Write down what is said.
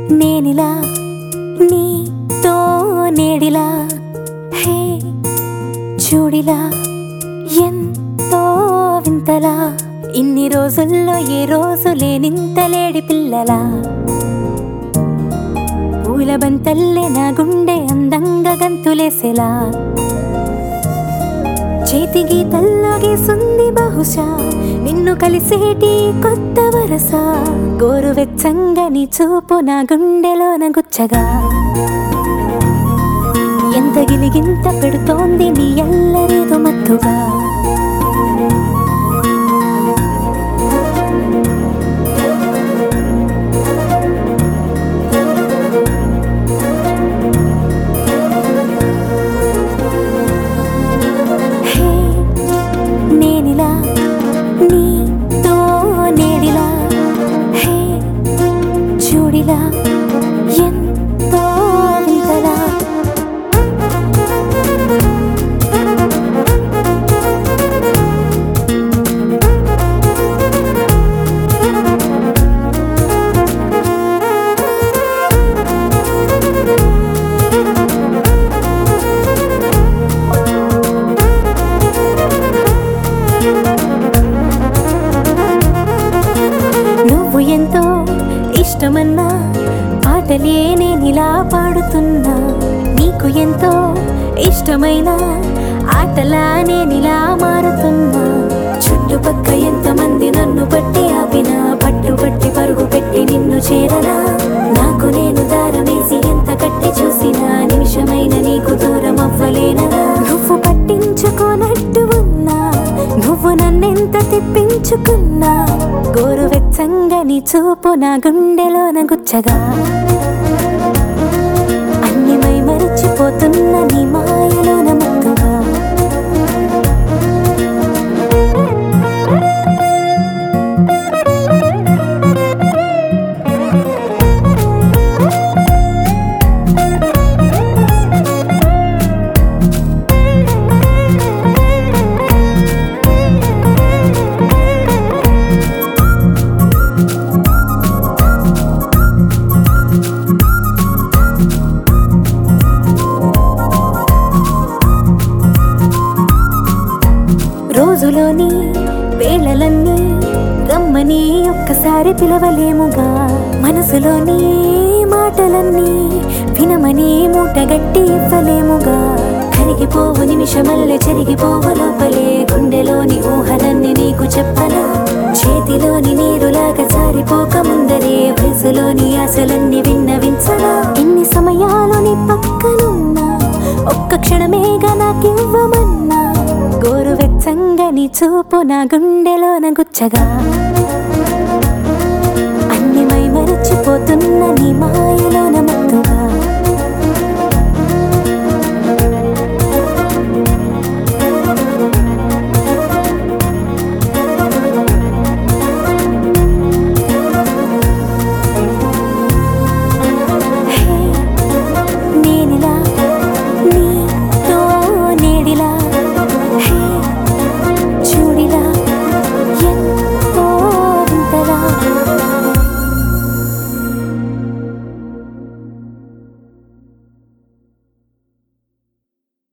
నేనిలా నీతో నేడిలా హే చూడిలా ఎంతో వింతలా ఇన్ని రోజుల్లో ఏ రోజు లేనింత లేడి పిల్లలా పూల బంతల్లే నా గుండె అందంగా గంతులేసేలా చేతి గీతల్లో గీసుంది బహుశా నిన్ను కలిసేటి కొత్త వరస గోరువెచ్చంగా నీ చూపు నా గుండెలోన గుచ్చగా ఎంత గిలిగింత పెడుతోంది నీ ఎల్లరేదో మత్తుగా హే నేనిలా నీతో నేడిలా హే చూడిలా ఎంతో వింతలా నువ్వు ఎంతో ఇష్టమన్నా పాటలే నేనిలా పాడుతున్నా నీకు ఎంతో ఇష్టమైన ఆటలా నేనిలా మారుతున్నా చుట్టుపక్క ఎంతమంది నన్ను పట్టి ఆపినా పట్టుబట్టి పరుగు పెట్టి నిన్ను చేరనా నాకు నేను దారమేసి ఎంత కట్టి చూసినా నిమిషమైన నీకు దూరం అవ్వలేనరా నువ్వు పట్టించుకోనట్టు ఉన్నా నువ్వు నన్నెంత తిప్పించుకున్నా గోరువెచ్చంగా నీ చూపు నా గుండెలోన గుచ్చగా అన్ని మై మరచిపోతున్న నీ మాయలోన మత్తుగా రోజులోని వేళలన్నీ రమ్మని ఒక్కసారి పిలవలేముగా మనసులోని మాటలన్నీ వినమని మూటగట్టి ఇవ్వలేముగా కరిగిపోవు నిమిషమల్లె చెరిగిపోవు లోపలే గుండెలోని ఊహలన్నీ నీకు చెప్పనా చేతిలోని నీరులాగా జారిపోక ముందరే వయసులోని ఆశలన్నీ విన్నవించనా ఎన్ని సమయాలు నీ పక్కనున్నా ఒక్క క్షణమేగా నాకివ్వమన్నా గోరువెచ్చంగా నీ చూపు నా గుండెలోన గుచ్చగా